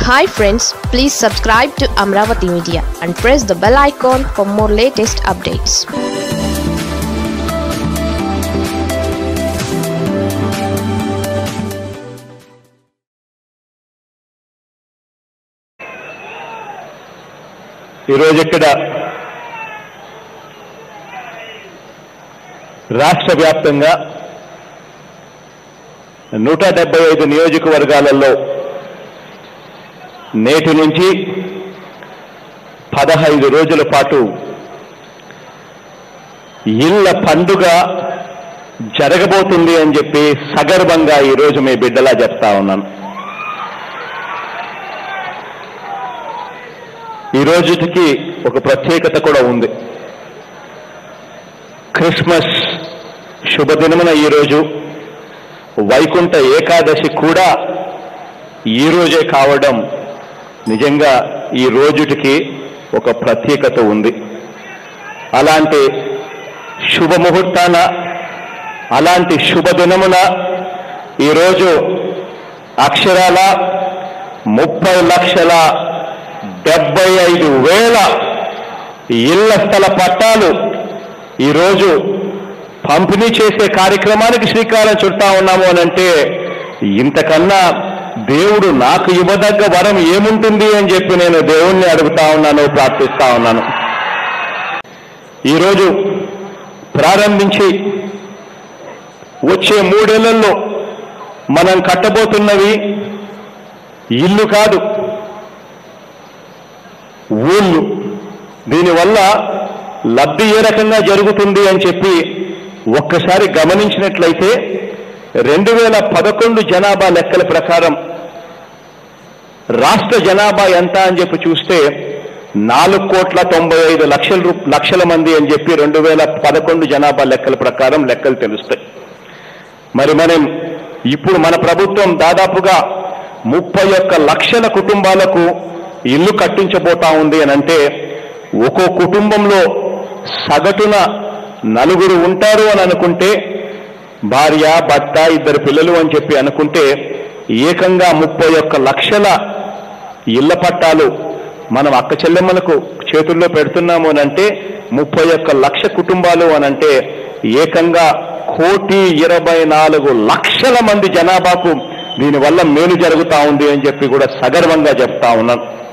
hi friends please subscribe to Amaravati media and press the bell icon for more latest updates ఈరోజు ఇక్కడ రాష్ట్ర వ్యాప్తంగా నూట డెబ్బై ఐదు నియోజకవర్గాలలో నేటి నుంచి పదహైదు రోజుల పాటు ఇళ్ల పండుగ జరగబోతుంది అని చెప్పి సగర్వంగా ఈరోజు మీ బిడ్డలా చెప్తా ఉన్నాను ఈ రోజుకి ఒక ప్రత్యేకత కూడా ఉంది క్రిస్మస్ శుభదినమున ఈరోజు వైకుంఠ ఏకాదశి కూడా ఈ రోజే కావడం నిజంగా ఈ రోజుటికి ఒక ప్రత్యేకత ఉంది అలాంటి శుభముహూర్తాన అలాంటి శుభదినమున ఈరోజు అక్షరాల ముప్పై లక్షల డెబ్బై ఐదు వేల ఇళ్ల స్థల పట్టాలు ఈరోజు పంపిణీ చేసే కార్యక్రమానికి శ్రీకారం చుడతా ఉన్నాము అనంటే ఇంతకన్నా దేవుడు నాకు ఇవ్వదగ్గ వరం ఏముంటుంది అని చెప్పి నేను దేవుణ్ణి అడుగుతా ఉన్నాను ప్రార్థిస్తా ఉన్నాను ఈరోజు ప్రారంభించి వచ్చే మూడేళ్లలో మనం కట్టబోతున్నవి ఇల్లు కాదు ఊళ్ళు దీనివల్ల లబ్ధి ఏ రకంగా జరుగుతుంది అని చెప్పి ఒక్కసారి గమనించినట్లయితే రెండు వేల పదకొండు జనాభా లెక్కల ప్రకారం రాష్ట్ర జనాభా ఎంత అని చెప్పి చూస్తే నాలుగు కోట్ల తొంభై ఐదు లక్షల రూ లక్షల మంది అని చెప్పి రెండు వేల పదకొండు జనాభా లెక్కల ప్రకారం లెక్కలు తెలుస్తాయి మరి మనం ఇప్పుడు మన ప్రభుత్వం దాదాపుగా ముప్పై ఒక్క లక్షల కుటుంబాలకు ఇల్లు కట్టించబోతా ఉంది అని అంటే ఒక్కో కుటుంబంలో సగటున నలుగురు ఉంటారు అని అనుకుంటే భార్య భర్త ఇద్దరు పిల్లలు అని చెప్పి అనుకుంటే ఏకంగా ముప్పై ఒక్క లక్షల ఇళ్ల పట్టాలు మనం అక్క చెల్లెమ్మలకు చేతుల్లో పెడుతున్నాము అని అంటే ముప్పై ఒక్క లక్ష కుటుంబాలు అని అంటే ఏకంగా కోటి ఇరవై నాలుగు లక్షల మంది జనాభాకు దీనివల్ల మేలు జరుగుతా ఉంది అని చెప్పి కూడా సగర్వంగా చెప్తా ఉన్నాను